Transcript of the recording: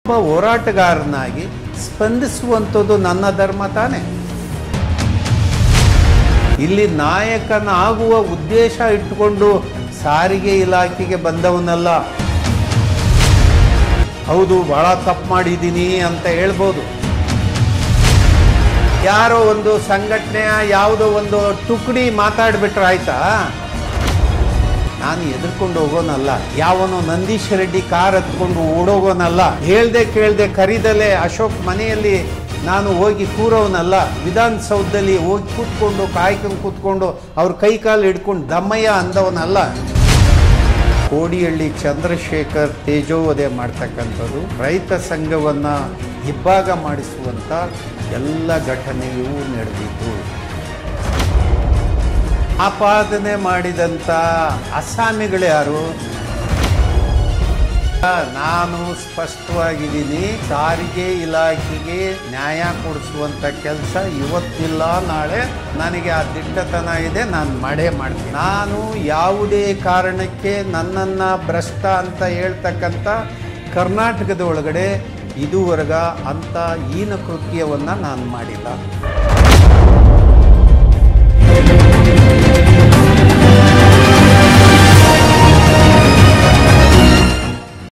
ಒಬ್ಬ ಹೋರಾಟಗಾರನಾಗಿ ಸ್ಪಂದಿಸುವಂಥದ್ದು ನನ್ನ ಧರ್ಮ ತಾನೆ ಇಲ್ಲಿ ನಾಯಕನಾಗುವ ಉದ್ದೇಶ ಇಟ್ಟುಕೊಂಡು ಸಾರಿಗೆ ಇಲಾಖೆಗೆ ಬಂದವನಲ್ಲ ಹೌದು ಬಹಳ ತಪ್ಪು ಮಾಡಿದ್ದೀನಿ ಅಂತ ಹೇಳ್ಬೋದು ಯಾರೋ ಒಂದು ಸಂಘಟನೆಯ ಯಾವುದೋ ಒಂದು ಟುಕಡಿ ಮಾತಾಡ್ಬಿಟ್ರೆ ಆಯ್ತಾ ನಾನು ಎದುರ್ಕೊಂಡು ಹೋಗೋನಲ್ಲ ಯಾವನೋ ನಂದೀಶ್ ರೆಡ್ಡಿ ಕಾರ್ ಹತ್ಕೊಂಡು ಓಡೋಗೋನಲ್ಲ ಹೇಳ್ದೆ ಕೇಳ್ದೆ ಕರಿದಲೆ ಅಶೋಕ್ ಮನೆಯಲ್ಲಿ ನಾನು ಹೋಗಿ ಕೂರೋನಲ್ಲ ವಿಧಾನಸೌಧದಲ್ಲಿ ಹೋಗಿ ಕೂತ್ಕೊಂಡು ಕಾಯ್ಕೊಂಡು ಕೂತ್ಕೊಂಡು ಅವ್ರ ಕೈ ಕಾಲು ಹಿಡ್ಕೊಂಡು ದಮ್ಮಯ್ಯ ಅಂದವನಲ್ಲ ಕೋಡಿಹಳ್ಳಿ ಚಂದ್ರಶೇಖರ್ ತೇಜೋವಧೆ ಮಾಡ್ತಕ್ಕಂಥದ್ದು ರೈತ ಸಂಘವನ್ನು ಇಬ್ಬಾಗ ಮಾಡಿಸುವಂಥ ಎಲ್ಲ ಘಟನೆಯೂ ನಡೆದಿತ್ತು ಆಪಾದನೆ ಮಾಡಿದಂಥ ಅಸ್ಸಾಮಿಗಳು ಯಾರು ನಾನು ಸ್ಪಷ್ಟವಾಗಿದ್ದೀನಿ ಸಾರಿಗೆ ಇಲಾಖೆಗೆ ನ್ಯಾಯ ಕೊಡಿಸುವಂಥ ಕೆಲಸ ಇವತ್ತಿಲ್ಲ ನಾಳೆ ನನಗೆ ಆ ದಿಟ್ಟತನ ಇದೆ ನಾನು ಮಾಡೇ ಮಾಡ್ತೀನಿ ನಾನು ಯಾವುದೇ ಕಾರಣಕ್ಕೆ ನನ್ನನ್ನು ಭ್ರಷ್ಟ ಅಂತ ಹೇಳ್ತಕ್ಕಂಥ ಕರ್ನಾಟಕದ ಒಳಗಡೆ ಇದುವರೆಗ ಅಂಥ ಹೀನ ಕೃತ್ಯವನ್ನು ನಾನು ಮಾಡಿಲ್ಲ